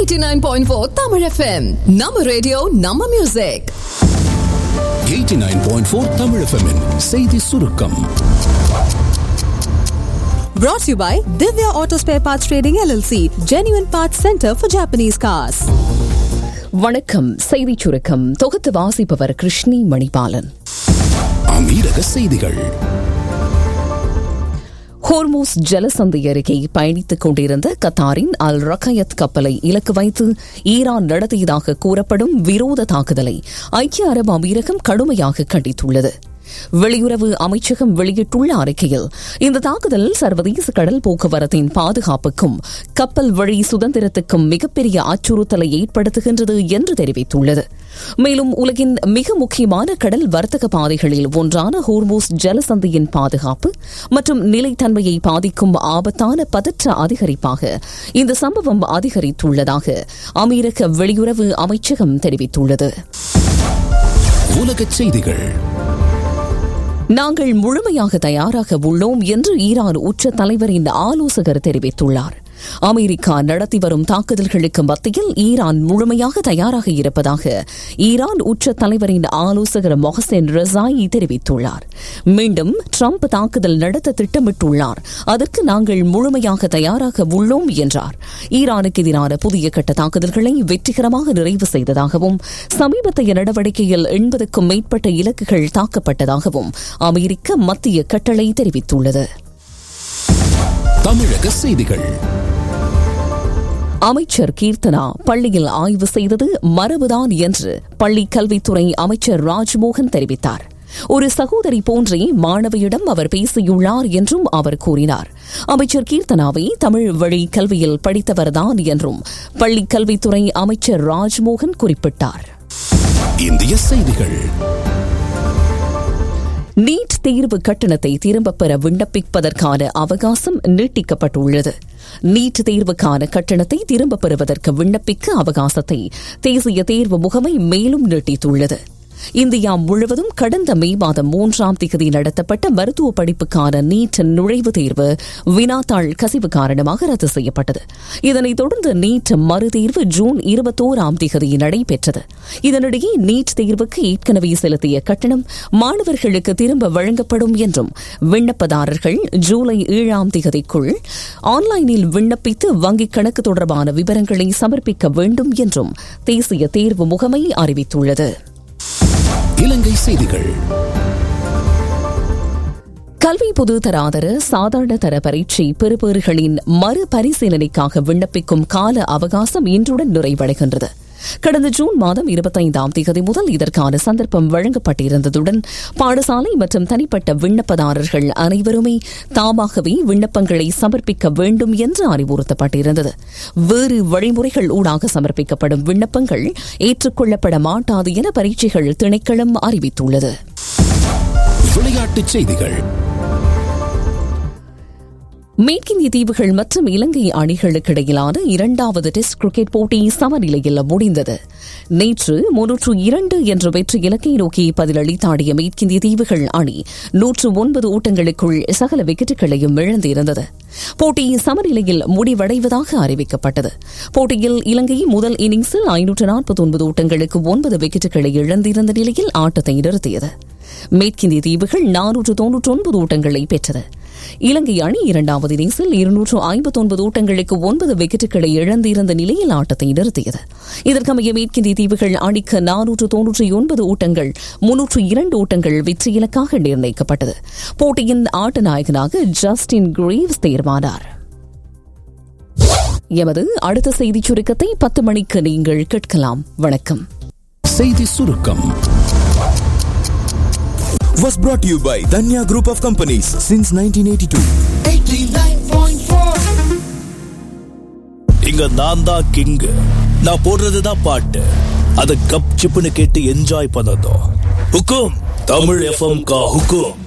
89.4 Tamil FM. நம்ம radio நம்ம music 89.4 Tamil FM -இன் செய்தி சுருக்கம் Brought to you by Divya Auto Spare Parts Trading LLC, Genuine Parts Center for Japanese Cars. வணக்கம் செய்திச் சுருக்கம் தொகுத்து வாசிப்பவர் கிருஷ்ணி மணிபாலன் அமீரக செய்திகள் ஹோர்மோஸ் ஜலசந்தி அருகே பயணித்துக் கொண்டிருந்த கத்தாரின் அல் ரக்கயத் கப்பலை இலக்கு வைத்து ஈரான் நடத்தியதாக கூறப்படும் விரோத தாக்குதலை ஐக்கிய அரபு அமீரகம் கடுமையாக கண்டித்துள்ளது வெளியுறவு அமைச்சகம் வெளியிட்டுள்ள அறிக்கையில் இந்த தாக்குதல் சர்வதேச கடல் போக்குவரத்தின் பாதுகாப்புக்கும் கப்பல் வழி சுதந்திரத்துக்கும் மிகப்பெரிய அச்சுறுத்தலை ஏற்படுத்துகின்றது என்று தெரிவித்துள்ளது மேலும் உலகின் மிக முக்கியமான கடல் வர்த்தக பாதைகளில் ஒன்றான ஹோர்மோஸ் ஜலசந்தியின் பாதுகாப்பு மற்றும் நிலைத்தன்மையை பாதிக்கும் ஆபத்தான பதற்ற அதிகரிப்பாக இந்த சம்பவம் அதிகரித்துள்ளதாக அமீரக வெளியுறவு அமைச்சகம் தெரிவித்துள்ளது உலகச் செய்திகள் நாங்கள் முழுமையாக தயாராக உள்ளோம் என்று ஈரான் உச்ச தலைவரின் ஆலோசகர் தெரிவித்துள்ளார் அமெரிக்கா நடத்தி வரும் தாக்குதல்களுக்கு மத்தியில் ஈரான் முழுமையாக தயாராக இருப்பதாக ஈரான் உச்ச தலைவரின் ஆலோசகர் மொஹசென் ரசாயி தெரிவித்துள்ளார் மீண்டும் ட்ரம்ப் தாக்குதல் நடத்த திட்டமிட்டுள்ளார் அதற்கு நாங்கள் முழுமையாக தயாராக உள்ளோம் என்றார் ஈரானுக்கு எதிரான புதிய கட்ட தாக்குதல்களை வெற்றிகரமாக நிறைவு செய்ததாகவும் சமீபத்தைய நடவடிக்கையில் எண்பதுக்கும் மேற்பட்ட இலக்குகள் தாக்கப்பட்டதாகவும் அமெரிக்க மத்திய கட்டளை தெரிவித்துள்ளது தமிழக செய்திகள் அமைச்சர் கீர்த்தனா பள்ளியில் ஆய்வு செய்தது மரபுதான் என்று பள்ளி கல்வித்துறை அமைச்சர் ராஜ்மோகன் தெரிவித்தார் ஒரு சகோதரி போன்றே மாணவியிடம் அவர் பேசியுள்ளார் என்றும் அவர் கூறினார் அமைச்சர் கீர்த்தனாவை தமிழ் வழி கல்வியில் படித்தவர்தான் என்றும் பள்ளி கல்வித்துறை அமைச்சர் ராஜ்மோகன் குறிப்பிட்டார் இந்திய செய்திகள் நீட் தேர்வு கட்டணத்தை திரும்பப் பெற விண்ணப்பிப்பதற்கான அவகாசம் நீட்டிக்கப்பட்டுள்ளது நீட் தேர்வுக்கான கட்டணத்தை திரும்பப் பெறுவதற்கு விண்ணப்பிக்க அவகாசத்தை தேசிய தேர்வு முகமை மேலும் நீட்டித்துள்ளது இந்தியா முழுவதும் கடந்த மே மாதம் மூன்றாம் தேதி நடத்தப்பட்ட மருத்துவ படிப்புக்கான நீட் நுழைவுத் தேர்வு வினாத்தாள் கசிவு காரணமாக ரத்து செய்யப்பட்டது இதனைத் தொடர்ந்து நீட் மறுதேர்வு ஜூன் இருபத்தோராம் தேதி நடைபெற்றது இதனிடையே நீட் தேர்வுக்கு ஏற்கனவே செலுத்திய கட்டணம் மாணவர்களுக்கு திரும்ப வழங்கப்படும் என்றும் விண்ணப்பதாரர்கள் ஜூலை ஏழாம் தேதிக்குள் ஆன்லைனில் விண்ணப்பித்து வங்கிக் கணக்கு தொடர்பான விவரங்களை சமர்ப்பிக்க வேண்டும் என்றும் தேசிய தேர்வு முகமை அறிவித்துள்ளது இலங்கை செய்திகள் கல்வி பொது தராதர சாதாரண தர பரீட்சை பெறுபேறுகளின் மறுபரிசீலனைக்காக விண்ணப்பிக்கும் கால அவகாசம் இன்றுடன் நிறைவடைகின்றது கடந்த ஜூன் மாதம் இருபத்தைந்தாம் தேதி முதல் இதற்கான சந்தர்ப்பம் வழங்கப்பட்டிருந்ததுடன் பாடசாலை மற்றும் தனிப்பட்ட விண்ணப்பதாரர்கள் அனைவருமே தாமாகவே விண்ணப்பங்களை சமர்ப்பிக்க வேண்டும் என்று அறிவுறுத்தப்பட்டிருந்தது வேறு வழிமுறைகள் ஊடாக சமர்ப்பிக்கப்படும் விண்ணப்பங்கள் ஏற்றுக்கொள்ளப்பட மாட்டாது என பரீட்சைகள் திணைக்களம் அறிவித்துள்ளது விளையாட்டுச் செய்திகள் மேற்கிந்திய தீவுகள் மற்றும் இலங்கை அணிகளுக்கு இடையிலான இரண்டாவது டெஸ்ட் கிரிக்கெட் போட்டி சமநிலையில் முடிந்தது நேற்று முன்னூற்று இரண்டு என்ற வெற்றி இலக்கை நோக்கி பதிலளித்தாடிய மேற்கிந்திய தீவுகள் அணி நூற்று ஒன்பது ஓட்டங்களுக்குள் சகல விக்கெட்டுகளையும் இழந்திருந்தது போட்டி சமநிலையில் முடிவடைவதாக அறிவிக்கப்பட்டது போட்டியில் இலங்கை முதல் இன்னிங்ஸில் ஐநூற்று நாற்பத்தி ஒன்பது ஓட்டங்களுக்கு ஒன்பது விக்கெட்டுகளை இழந்திருந்த நிலையில் ஆட்டத்தை நிறுத்தியது மேற்கிந்திய தீவுகள் நானூற்று தொன்னூற்றி ஒன்பது ஓட்டங்களை பெற்றது இலங்கை அணி இரண்டாவது இன்னிங்ஸில் இருநூற்று ஐம்பத்தி ஒன்பது ஓட்டங்களுக்கு ஒன்பது விக்கெட்டுகளை இழந்திருந்த நிலையில் ஆட்டத்தை நிறுத்தியது இதற்கமைய மேற்கிந்திய தீவுகள் அணிக்கு நானூற்று தொன்னூற்றி ஒன்பது ஓட்டங்கள் முன்னூற்று இரண்டு ஓட்டங்கள் வெற்றி இலக்காக நிர்ணயிக்கப்பட்டது போட்டியின் ஆட்ட நாயகனாக ஜஸ்டின் கிரீவ்ஸ் தேர்வானார் எமது அடுத்த செய்திச் சுருக்கத்தை பத்து மணிக்கு நீங்கள் கேட்கலாம் வணக்கம் செய்தி சுருக்கம் was brought to you by Danya Group of Companies since 1982. இங்க நான் தான் கிங் நான் போடுறதுதான் பாட்டு அத கப் சிப்புன்னு கேட்டு என்ஜாய் பண்ணதும் ஹுக்கும் தமிழ் எஃப்எம் கா ஹுக்கும்